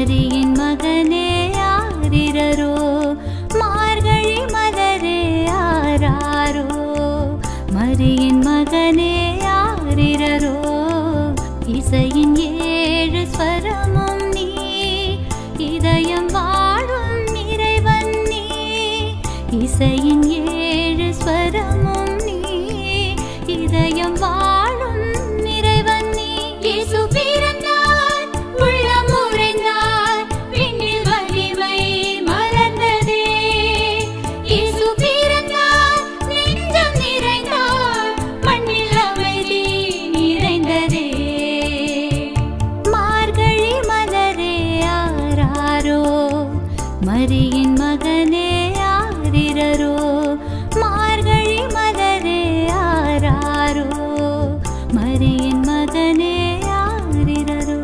மரியின் மகனே ஆரிரரோ மார்கழி மலரே ஆராரோ மரியின் மகனே ஆரிரரோ இசையின் ஏழு ஸ்வரமும் நீ இதயம் வாழும் இறைவன் நீ இசையின் ஏழு ஸ்வரமும் நீ இதயம் வாழும் இறைவன் நீ இயேசு பிறந்தார் உள்ளம் உறைந்தார் விண்ணில் வலிமை மலர்ந்ததே இயேசு பிறந்தார் நெஞ்சம் நிறைந்தார் மண்ணில் அமைதி நிறைந்ததே மார்கழி மலரே ஆராரோ மரியின் மகனே ஆரிரரோ மார்கழி மலரே ஆராரோ மரியின் மகனே ஆரிரரோ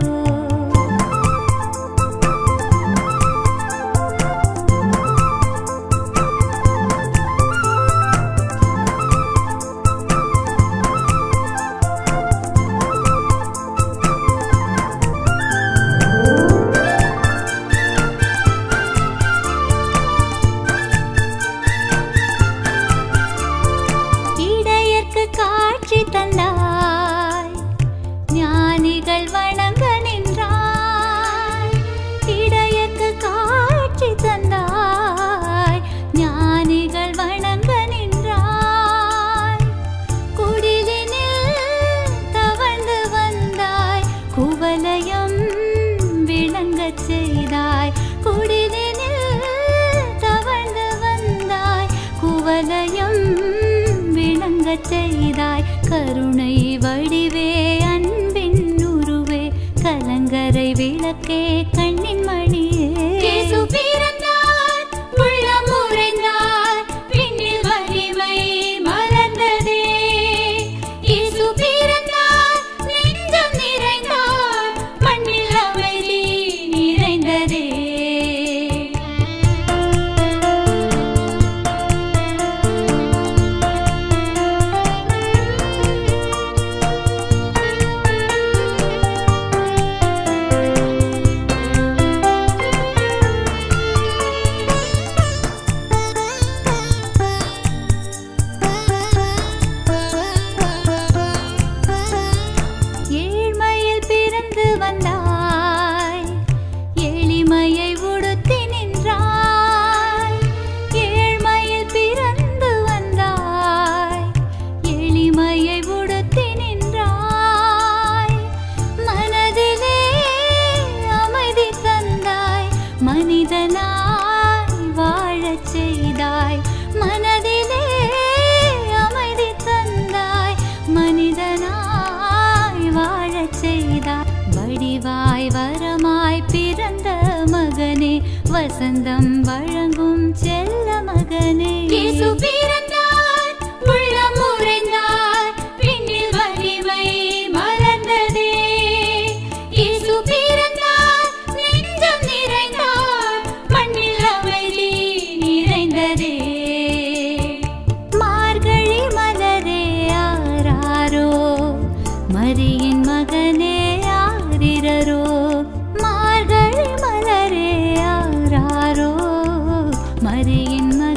இடையர்க்கு காட்சி தந்தாய் ஞானிகள் வணங்க நின்றாய் இடையர்க்கு காட்சி தந்தாய் ஞானிகள் வணங்க நின்றாய் குடிலினில் தவழ்ந்து வந்தாய் குவலயம் விளங்கச் செய்தாய் குடிலினில் தவழ்ந்து வந்தாய் குவலயம் விளங்கச் செய்தாய் கருணை வடிவே அன்பின் உருவே கலங்கரை விளக்கே கண்ணின் மணியே இயேசு பிறந்தார் உள்ளம் உறைந்தார் விண்ணில் வலிமை மலர்ந்ததே இயேசு பிறந்தார் நெஞ்சம் நிறைந்தார் மண்ணில் அமைதி நிறைந்ததே ஏழ்மையில் பிறந்து வந்தாய் எளிமையை உடுத்தி நின்றாய் ஏழ்மையில் பிறந்து வந்தாய் எளிமையை உடுத்தி நின்றாய் மனதிலே அமைதி தந்தாய் மனிதனாய் வாழச் செய்தாய் மனதிலே அமைதி தந்தாய் மனிதனாய் வாழச் செய்தாய் வடிவாய் வரமாய் பிறந்த மகனே வசந்தம் வழங்கும் செல்ல மகனே இயேசு பிறந்தார் உள்ளம் உறைந்தார் விண்ணில் வலிமை மலர்ந்ததே இயேசு பிறந்தார் நெஞ்சம் நிறைந்தார் மண்ணில் அமைதி நிறைந்ததே மார்கழி மலரே ஆராரோ மரியின் மகனே ஆரிரரோ மார்கழி மலரே ஆராரோ மரியின்